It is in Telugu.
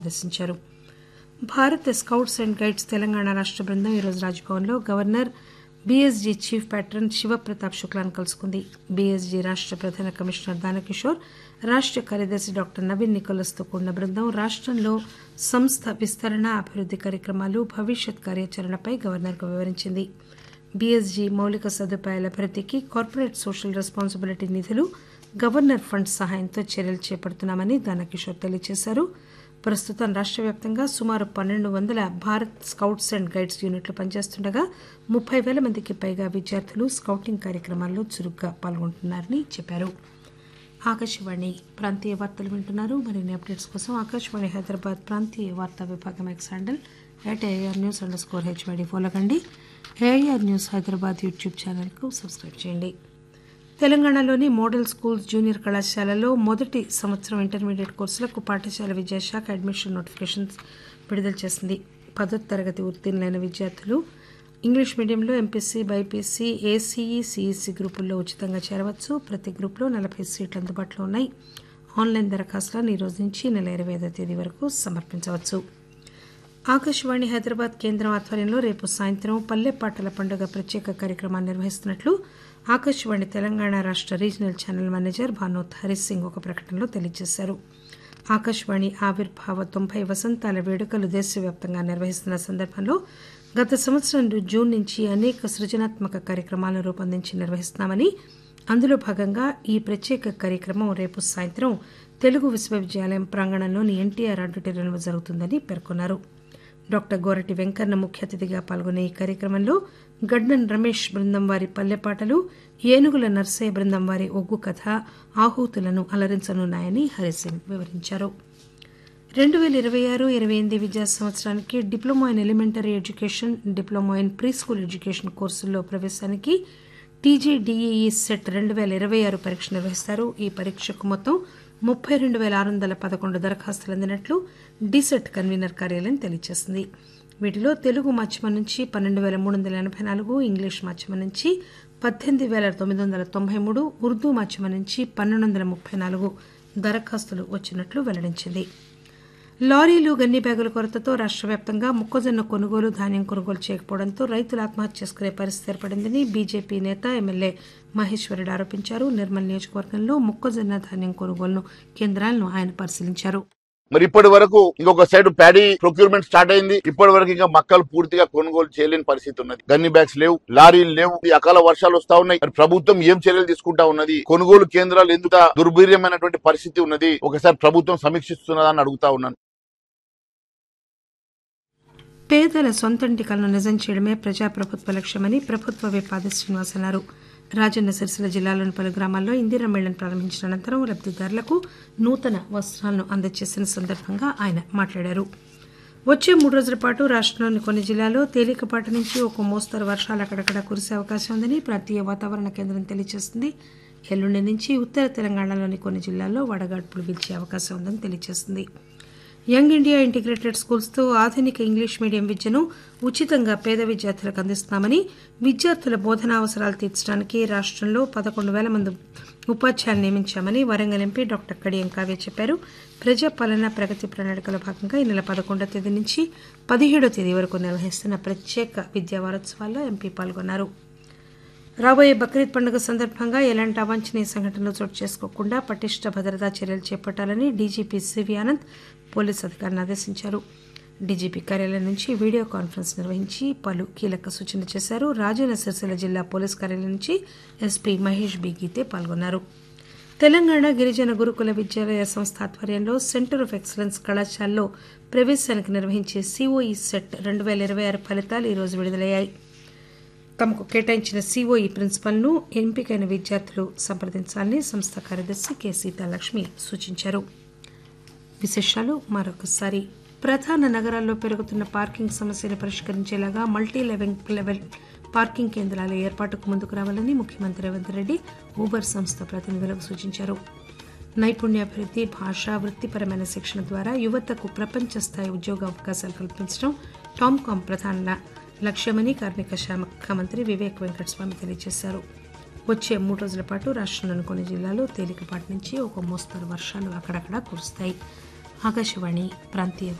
ఆదేశించారు భారత స్కౌట్స్ అండ్ గైడ్స్ తెలంగాణ రాష్ట బృందం ఈరోజు రాజ్భవన్లో governor BSG chief patron Shivpratap శుక్లాను కలుసుకుంది బీఎస్జీ రాష్ట ప్రధాన కమిషనర్ దానకిషోర్ రాష్ట కార్యదర్శి డాక్టర్ నవీన్ నికోలస్తో కూడిన బృందం రాష్టంలో సంస్థ విస్తరణ అభివృద్ది కార్యక్రమాలు భవిష్యత్ కార్యాచరణపై గవర్నర్కు వివరించింది బీఎస్జీ మౌలిక సదుపాయాల అభివృద్దికి కార్పొరేట్ సోషల్ రెస్పాన్సిబిలిటీ నిధులు గవర్నర్ ఫండ్ సహాయంతో చర్యలు చేపడుతున్నామని దానకిషోర్ తెలియజేశారు ప్రస్తుతం రాష్ట వ్యాప్తంగా సుమారు పన్నెండు వందల భారత్ స్కౌట్స్ అండ్ గైడ్స్ యూనిట్లు పనిచేస్తుండగా ముప్పై పేల మందికి పైగా విద్యార్థులు స్కౌటింగ్ కార్యక్రమాల్లో చురుగ్గా పాల్గొంటున్నారని చెప్పారు ఆకాశవాణి ప్రాంతీయ వార్తలు వింటున్నారు మరిన్ని అప్డేట్స్ కోసం ఆకాశవాణి హైదరాబాద్ ప్రాంతీయ వార్తా విభాగం X handle at AIR news under score HYD follow కండి ఏఆర్ న్యూస్ హైదరాబాద్ యూట్యూబ్ ఛానల్కు సబ్స్క్రైబ్ చేయండి తెలంగాణలోని మోడల్ స్కూల్స్ జూనియర్ కళాశాలలో మొదటి సంవత్సరం ఇంటర్మీడియట్ కోర్సులకు పాఠశాల విద్యాశాఖ అడ్మిషన్ నోటిఫికేషన్స్ విడుదల చేసింది పదో తరగతి ఉత్తీర్ణులైన విద్యార్థులు ఇంగ్లీష్ మీడియంలో ఎంపీసీ బైపీసీ ఏసీఈ సిఈసీ గ్రూపుల్లో ఉచితంగా చేరవచ్చు ప్రతి గ్రూప్లో నలభై సీట్లు అందుబాటులో ఉన్నాయి ఆన్లైన్ దరఖాస్తులను ఈ రోజు నుంచి నెల ఇరవై ఐదో తేదీ వరకు సమర్పించవచ్చు ఆకాశవాణి హైదరాబాద్ కేంద్రం ఆధ్వర్యంలో రేపు సాయంత్రం పల్లె పాటల పండుగ ప్రత్యేక కార్యక్రమాన్ని నిర్వహిస్తున్నట్లు ఆకాశవాణి తెలంగాణ రాష్ట regional channel manager Bhanoth Harisingh ఒక ప్రకటనలో తెలియజేశారు ఆకాశవాణి ఆవిర్భావ తొంభై వసంతాల వేడుకలు దేశవ్యాప్తంగా నిర్వహిస్తున్న సందర్భంలో గత సంవత్సరం జూన్ నుంచి అనేక సృజనాత్మక కార్యక్రమాలను రూపొందించి నిర్వహిస్తున్నామని అందులో భాగంగా ఈ ప్రత్యేక కార్యక్రమం రేపు సాయంత్రం తెలుగు విశ్వవిద్యాలయం ప్రాంగణంలోని ఎన్టీఆర్ ఆడిటోరియంలో జరుగుతుందని పేర్కొన్నారు డాక్టర్ గోరటి వెంకన్న ముఖ్య అతిథిగా పాల్గొనే ఈ కార్యక్రమంలో గడ్డన్ రమేష్ బృందం వారి పల్లెపాటలు ఏనుగుల నర్సయ్య బృందం వారి ఒగ్గు కథ ఆహూతులను అలరించనున్నాయని హరిసింగ్ వివరించారు రెండు పేల ఇరవై ఆరు ఇరవై ఎనిమిది విద్యా సంవత్సరానికి diploma in elementary education diploma in pre school education కోర్సుల్లో ప్రవేశానికి టీజీడీఈఈ సెట్ రెండు పేల ఇరవై ఆరు పరీక్ష నిర్వహిస్తారు ఈ పరీక్షకు మొత్తం ముప్పై రెండు పేల ఆరు వందల పదకొండు దరఖాస్తులు అందినట్లు డీసెట్ కన్వీనర్ కార్యాలయం తెలియజేసింది వీటిలో తెలుగు మాధ్యమం నుంచి పన్నెండు పేల మూడు వందల ఎనభై నాలుగు ఇంగ్లీష్ మాధ్యమం నుంచి పద్దెనిమిది పేల తొమ్మిది వందల తొంభై మూడు ఉర్దూ మాధ్యమం నుంచి పన్నెండు వందల ముప్పై నాలుగు దరఖాస్తులు వచ్చినట్లు వెల్లడించింది లారీలు గన్ని బ్యాగుల కొరతతో రాష్ట్ర వ్యాప్తంగా మొక్కజొన్న కొనుగోలు ధాన్యం కొనుగోలు చేయకపోవడంతో రైతులు ఆత్మహత్య చేసుకునే పరిస్థితి ఏర్పడిందని బీజేపీ నేత ఎమ్మెల్యే మహేశ్వరుడు ఆరోపించారు నిర్మల్ నియోజకవర్గంలో మొక్కజొన్న ధాన్యం కొనుగోలు కేంద్రాలను ఆయన పరిశీలించారు మరి ఇప్పటి వరకు ఇంకొక సైడ్ ప్యాడీ ప్రొక్యూర్మెంట్ స్టార్ట్ అయింది ఇప్పటి వరకు ఇంకా మక్కలు పూర్తిగా కొనుగోలు చేయలేని పరిస్థితి ఉన్నది గన్ని బ్యాగ్స్ లేవు లారీలు లేవు ఈ అకాల వర్షాలు వస్తా ఉన్నాయి మరి ప్రభుత్వం ఏం చర్యలు తీసుకుంటా ఉన్నది కొనుగోలు కేంద్రాలు ఎందుకు దుర్భీర్యమైనటువంటి పరిస్థితి ఉన్నది ఒకసారి ప్రభుత్వం సమీక్షిస్తున్నదా అని అడుగుతా ఉన్నాను పేదల సొంతంటి కలను నిజం చేయడమే ప్రజాప్రభుత్వ లక్ష్యమని ప్రభుత్వ విప్ ఆది శ్రీనివాస్ అన్నారు రాజన్న సిరిసిల్ల జిల్లాలోని పలు గ్రామాల్లో ఇందిరా మేళను ప్రారంభించిన అనంతరం లబ్దిదారులకు నూతన వస్త్రాలను అందజేసిన సందర్భంగా ఆయన మాట్లాడారు వచ్చే మూడు రోజుల పాటు రాష్టంలోని కొన్ని జిల్లాల్లో తేలికపాటి నుంచి ఒక మోస్తరు వర్షాలు అక్కడక్కడ కురిసే అవకాశం ఉందని ప్రాంతీయ వాతావరణ కేంద్రం తెలియజేసింది ఎల్లుండి నుంచి ఉత్తర తెలంగాణలోని కొన్ని జిల్లాల్లో వడగాడ్పులు వీల్చే అవకాశం ఉందని తెలియజేసింది యంగ్ ఇండియా ఇంటిగ్రేటెడ్ స్కూల్స్తో ఆధునిక ఇంగ్లీష్ మీడియం విద్యను ఉచితంగా పేద విద్యార్థులకు అందిస్తున్నామని విద్యార్థుల బోధనా అవసరాలు తీర్చడానికి రాష్టంలో పదకొండు వేల మంది ఉపాధ్యాయులు నియమించామని వరంగల్ ఎంపీ డాక్టర్ కడియం కావ్య చెప్పారు ప్రజాపాలన ప్రగతి ప్రణాళికలో భాగంగా ఈ నెల పదకొండో తేదీ నుంచి పదిహేడో తేదీ వరకు నిర్వహిస్తున్న ప్రత్యేక విద్యా వారోత్సవాల్లో ఎంపీ పాల్గొన్నారు రాబోయే బక్రీద్ పండుగ సందర్భంగా ఎలాంటి అవాంఛనీయ సంఘటనలు చోటు చేసుకోకుండా పటిష్ట భద్రతా చర్యలు చేపట్టాలని డీజీపీ సివి ఆనంద్ పోలీసు అధికారులను ఆదేశించారు డీజీపీ కార్యాలయం నుంచి వీడియో కాన్ఫరెన్స్ నిర్వహించి పలు కీలక సూచనలు చేశారు రాజన్న సిరిసిల్ల జిల్లా పోలీస్ కార్యాలయం నుంచి ఎస్పీ మహేష్ బి గీతే పాల్గొన్నారు తెలంగాణ గిరిజన గురుకుల విద్యాలయ సంస్థ ఆధ్వర్యంలో సెంటర్ ఆఫ్ ఎక్సలెన్స్ కళాశాలలో ప్రవేశానికి నిర్వహించే సిఓఈ సెట్ రెండు వేల ఇరవై ఆరు ఫలితాలు ఈరోజు విడుదలయ్యాయి తమకు కేటాయించిన సిఓఈ ప్రిన్సిపల్ను ఎంపికైన విద్యార్థులు సంప్రదించాలని సంస్థ కార్యదర్శి కె సీతాలక్ష్మి సూచించారు విశేషాలు మరొకసారి ప్రధాన నగరాల్లో పెరుగుతున్న పార్కింగ్ సమస్యను పరిష్కరించేలాగా మల్టీ లెవెల్ లెవెల్ పార్కింగ్ కేంద్రాల ఏర్పాటుకు ముందుకు రావాలని ముఖ్యమంత్రి రేవంత్ రెడ్డి ఊబర్ సంస్థ ప్రతినిధులకు సూచించారు నైపుణ్యాభివృద్ధి భాష వృత్తిపరమైన శిక్షణ ద్వారా యువతకు ప్రపంచ స్థాయి ఉద్యోగ అవకాశాలు కల్పించడం టామ్కామ్ ప్రధాన లక్ష్యమని కార్మిక శాఖ మంత్రి వివేక్ వెంకటస్వామి తెలియజేశారు వచ్చే మూడు రోజుల పాటు రాష్ట్రంలోని కొన్ని జిల్లాల్లో తేలికపాటి నుంచి ఒక మోస్తరు వర్షాలు అక్కడక్కడా కురుస్తాయి ఆకాశవాణి ప్రాంతీయ